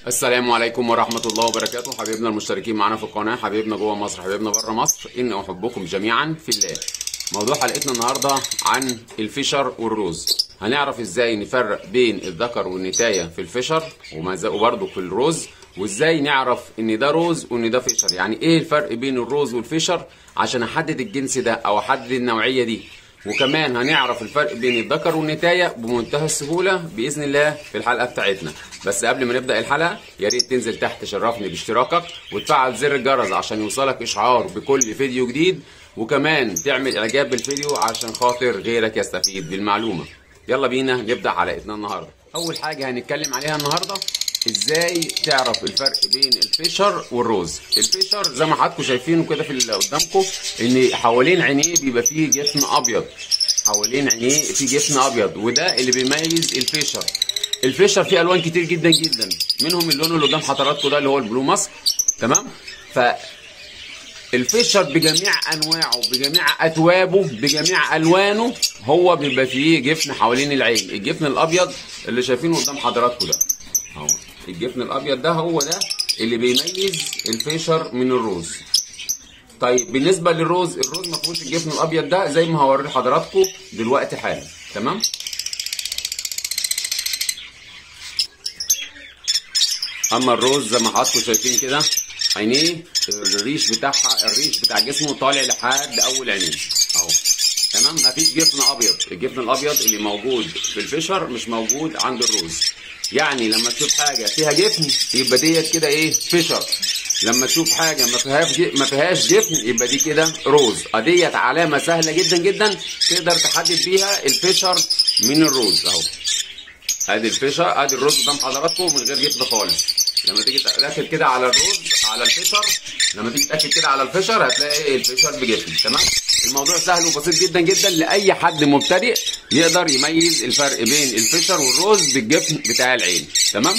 السلام عليكم ورحمة الله وبركاته حبايبنا المشتركين معنا في القناة حبايبنا جوه مصر حبايبنا بره مصر إن أحبكم جميعا في الله موضوع حلقتنا النهاردة عن الفشر والروز هنعرف ازاي نفرق بين الذكر والنتاية في الفشر وما- وبرضه في الروز وازاي نعرف ان ده روز وان ده فشر يعني ايه الفرق بين الروز والفشر عشان احدد الجنس ده او احدد النوعية دي وكمان هنعرف الفرق بين الذكر والنتاية بمنتهى السهولة بإذن الله في الحلقة بتاعتنا بس قبل ما نبدأ الحلقة يا ريت تنزل تحت تشرفني باشتراكك وتفعل زر الجرس عشان يوصلك إشعار بكل فيديو جديد وكمان تعمل إعجاب بالفيديو عشان خاطر غيرك يستفيد بالمعلومة يلا بينا نبدأ حلقتنا النهاردة أول حاجة هنتكلم عليها النهاردة ازاي تعرف الفرق بين الفيشر والروز الفيشر زي ما حضراتكم شايفينه كده في اللي قدامكم ان حوالين عينيه بيبقى فيه جفن ابيض حوالين عينيه في جفن ابيض وده اللي بيميز الفيشر الفيشر فيه الوان كتير جدا جدا منهم اللون اللي قدام حضراتكم ده اللي هو البلو ماسك تمام ف الفيشر بجميع انواعه بجميع اتوابه بجميع الوانه هو بيبقى فيه جفن حوالين العين الجفن الابيض اللي شايفينه قدام حضراتكم ده اهو الجفن الابيض ده هو ده اللي بيميز الفيشر من الروز طيب بالنسبه للروز الروز ما فيهوش الجفن الابيض ده زي ما هوري لحضراتكم دلوقتي حالا تمام اما الروز زي ما حضراتكم شايفين كده عينيه الريش بتاعها الريش بتاع جسمه طالع لحد اول عينيه اهو تمام مفيش جفن ابيض الجفن الابيض اللي موجود في الفشر مش موجود عند الروز يعني لما تشوف حاجه فيها جفن يبقى ديت كده ايه فشر لما تشوف حاجه ما فيهاش ج- ما فيهاش جفن يبقى دي كده روز اديت علامه سهله جدا جدا تقدر تحدد بيها الفشر من الروز اهو ادي الفشر ادي الرز قدام حضراتكم من غير جفن خالص لما تيجي تاكد كده على الرز على الفشر لما تيجي تاكد كده على الفشر هتلاقي الفشر بجفن تمام الموضوع سهل وبسيط جدا جدا لاي حد مبتدئ يقدر يميز الفرق بين الفشر والروز بالجفن بتاع العين تمام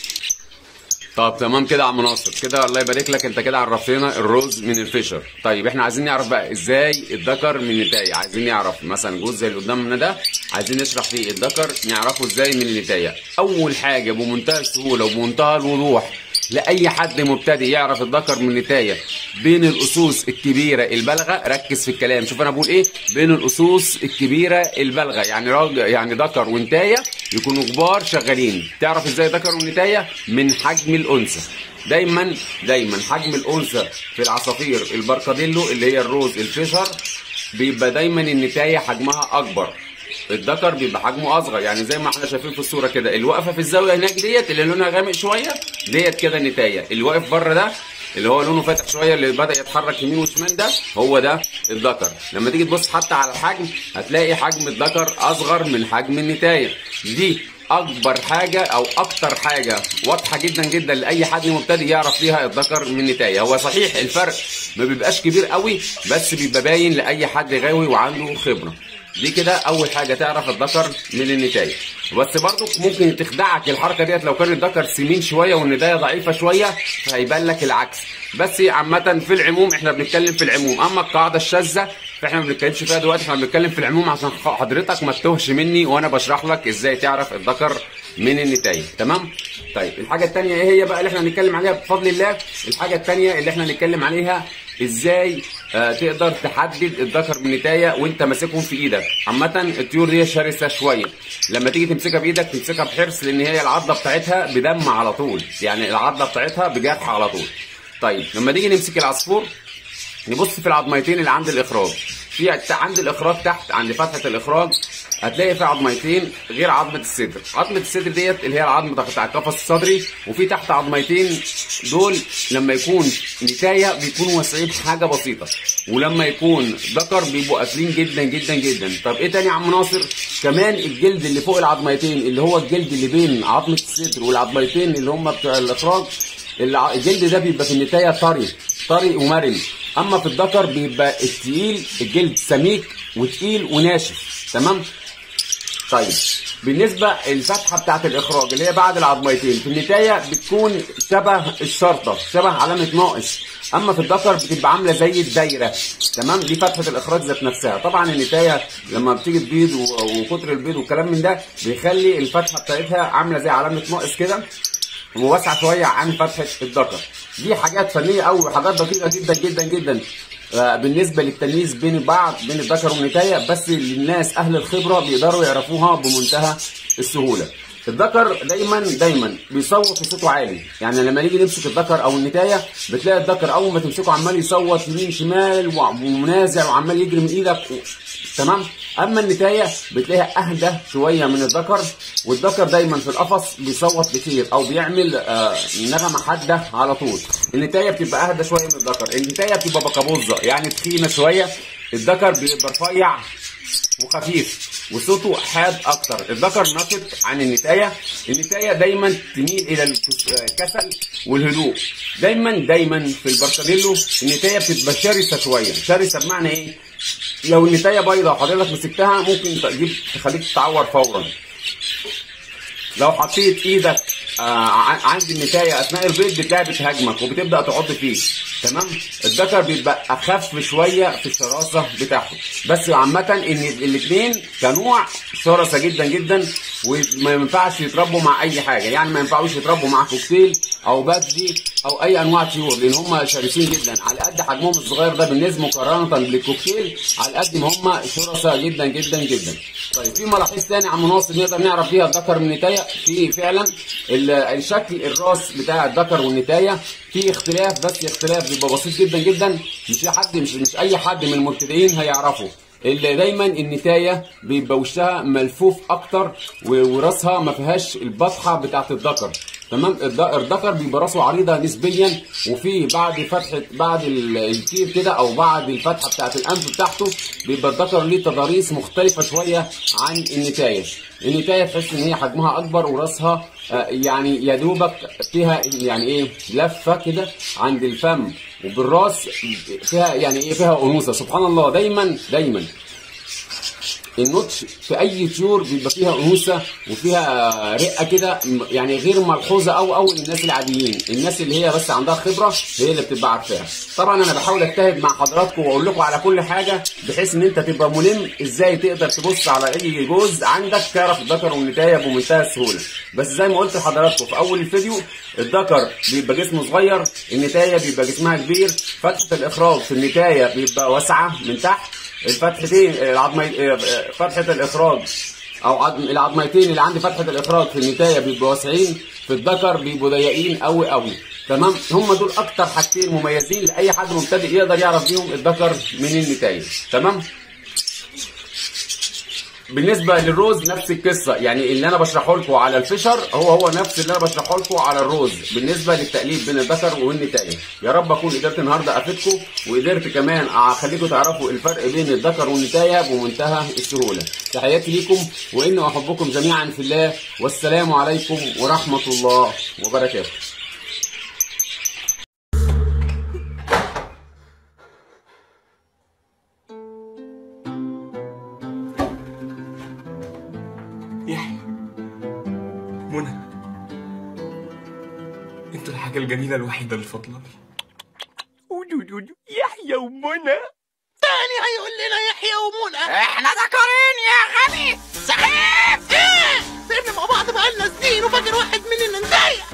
طب تمام كده يا عم ناصر كده الله يبارك لك انت كده عرفتنا الروز من الفيشر طيب احنا عايزين نعرف بقى ازاي الذكر من النتاية عايزين نعرف مثلا جزء زي اللي قدامنا ده عايزين نشرح فيه الذكر نعرفه ازاي من النتاية اول حاجة بمنتهى السهولة وبمنتهى الوضوح لاي حد مبتدئ يعرف الذكر من النتاية بين الاسوس الكبيرة البالغة ركز في الكلام شوف انا بقول ايه بين الاسوس الكبيرة البالغة يعني راجل يعني ذكر ونتاية يكونوا كبار شغالين تعرف ازاي ذكر ونتاية من حجم الانثى دايما دايما حجم الانثى في العصافير البركاديلو اللي هي الروز الفيشر بيبقى دايما النتاية حجمها اكبر الذكر بيبقى حجمه اصغر يعني زي ما احنا شايفين في الصوره كده اللي واقفه في الزاويه هناك ديت اللي لونها غامق شويه ديت كده النتايه اللي واقف بره ده اللي هو لونه فاتح شويه اللي بدا يتحرك يمين وشمال ده هو ده الذكر لما تيجي تبص حتى على الحجم هتلاقي حجم الذكر اصغر من حجم النتايه دي اكبر حاجه او اكتر حاجه واضحه جدا جدا لاي حد مبتدئ يعرف فيها الذكر من النتايه هو صحيح الفرق ما بيبقاش كبير قوي بس بيبقى باين لاي حد غاوي وعنده خبره دي كده اول حاجه تعرف الذكر من النتايه بس برضو ممكن تخدعك الحركه ديت لو كان الذكر سمين شويه والنتايه ضعيفه شويه فهيبان لك العكس بس عامه في العموم احنا بنتكلم في العموم اما القاعده الشاذه فاحنا ما بنتكلمش فيها دلوقتي احنا بنتكلم في العموم عشان حضرتك ما تتوهش مني وانا بشرح لك ازاي تعرف الذكر من النتايه تمام طيب الحاجه الثانيه ايه هي بقى اللي احنا هنتكلم عليها بفضل الله الحاجه الثانيه اللي احنا هنتكلم عليها ازاي آه تقدر تحدد الذكر من النتايه وانت ماسكهم في ايدك عامه الطيور دي شرسه شويه لما تيجي تمسكها بايدك تمسكها بحرص لان هي العضه بتاعتها بدم على طول يعني العضه بتاعتها بجرح على طول طيب لما نيجي نمسك العصفور نبص في العظميتين اللي عند الاخراج في عند الاخراج تحت عند فتحه الاخراج هتلاقي في عظميتين غير عظمه الصدر عظمه الصدر ديت اللي هي العظم بتاع القفص الصدري وفي تحت عظميتين دول لما يكون نتايه بيكونوا واسعين حاجه بسيطه ولما يكون ذكر بيبقوا قافلين جدا جدا جدا طب ايه تاني يا عم ناصر كمان الجلد اللي فوق العظميتين اللي هو الجلد اللي بين عظمه الصدر والعظميتين اللي هم بتوع الاخراج الع- الجلد ده بيبقى في النتايه طري طري ومرن اما في الذكر بيبقى التقيل الجلد سميك وتقيل وناشف تمام طيب بالنسبة الفتحة بتاعت الإخراج اللي هي بعد العظميتين في النتاية بتكون شبه الشرطة شبه علامة ناقص أما في الذكر بتبقى عاملة زي الدايرة تمام دي فتحة الإخراج ذات نفسها طبعا النتاية لما بتيجي تبيض و- وكتر البيض والكلام من ده بيخلي الفتحة بتاعتها عاملة زي علامة ناقص كده وواسعه شويه عن فتحه الذكر دي حاجات فنيه قوي وحاجات دقيقه جدا جدا جدا آه، بالنسبه للتمييز بين بعض بين الذكر والنتايه بس للناس اهل الخبره بيقدروا يعرفوها بمنتهى السهوله الذكر دايما دايما بيصوت وصوته عالي يعني لما نيجي نمسك الذكر او النتايه بتلاقي الذكر اول ما تمسكه عمال يصوت يمين شمال ومنازع وعمال يجري من ايدك و... تمام اما النتايه بتلاقيها اهدى شويه من الذكر والذكر دايما في القفص بيصوت كتير او بيعمل آه نغمه حاده على طول النتايه بتبقى اهدى شويه من الذكر النتايه بتبقى بكابوزه يعني تخينه شويه الذكر بيبقى رفيع وخفيف وصوته حاد اكتر الذكر نشط عن النتايه النتايه دايما تميل الى الكسل والهدوء دايما دايما في البرتديلو النتايه بتبقى شرسه شويه شرسه بمعنى ايه لو النتايه بيضه وحضرتك مسكتها ممكن تجيب تخليك تتعور فورا لو حطيت ايدك آه عند النتايه اثناء البيض بتلاقيها بتهاجمك وبتبدا تعض فيك تمام الذكر بيبقى اخف شويه في الشراسه بتاعته بس عامه ان الاثنين كنوع شرسه جدا جدا وما ينفعش يتربوا مع اي حاجه يعني ما ينفعوش يتربوا مع كوكتيل او بادجي او اي انواع طيور لان هم شرسين جدا على قد حجمهم الصغير ده بالنسبه مقارنه بالكوكتيل على قد ما هم شرسه جدا جدا جدا طيب في ملاحظ ثاني عن مناصب نقدر نعرف بيها الذكر من النتايه في فعلا الشكل الراس بتاع الذكر والنتايه في اختلاف بس اختلاف بيبقى بسيط جدا جدا مش حد مش مش اي حد من المبتدئين هيعرفه اللي دايما النتايه بيبقى وشها ملفوف اكتر وراسها ما فيهاش البطحه بتاعت الذكر تمام الذكر بيبقى راسه عريضه نسبيا وفي بعد فتحه بعد الكير كده او بعد الفتحه بتاعت الانف بتاعته بيبقى الذكر ليه تضاريس مختلفه شويه عن النتايه النتايه تحس ان هي حجمها اكبر وراسها يعني يا دوبك فيها يعني ايه لفه كده عند الفم وبالراس فيها يعني ايه فيها انوثه سبحان الله دايما دايما النوتش في اي طيور بيبقى فيها انوثه وفيها رقه كده يعني غير ملحوظه او او للناس العاديين الناس اللي هي بس عندها خبره هي اللي بتبقى عارفاها طبعا انا بحاول اجتهد مع حضراتكم واقول لكم على كل حاجه بحيث ان انت تبقى ملم ازاي تقدر تبص على اي جوز عندك تعرف الذكر والنتايه بمنتهى السهوله بس زي ما قلت لحضراتكم في اول الفيديو الذكر بيبقى جسمه صغير النتايه بيبقى جسمها كبير فتحه الاخراج في النتايه بيبقى واسعه من تحت الفتحتين العظمي فتحه الاخراج او عظم العظميتين اللي عند فتحه الاخراج في النتايه بيبقوا واسعين في الذكر بيبقوا ضيقين قوي قوي تمام هم دول اكتر حاجتين مميزين لاي حد مبتدئ يقدر يعرف بيهم الذكر من النتايه تمام بالنسبه للروز نفس القصه يعني اللي انا بشرحه لكم على الفشر هو هو نفس اللي انا بشرحه لكم على الروز بالنسبه للتقليب بين الذكر والنتايه يا رب اكون قدرت النهارده افيدكم وقدرت كمان اخليكم تعرفوا الفرق بين الذكر والنتايه بمنتهى السهوله تحياتي ليكم واني احبكم جميعا في الله والسلام عليكم ورحمه الله وبركاته يحيى منى انتوا الحاجة الجميلة الوحيدة اللي فاضلة لي يحيى ومنى تاني هيقول لنا يحيى ومنى احنا ذكرين يا غبي سخيف ايه سيبنا مع بعض بقالنا سنين وفاكر واحد مننا انتهى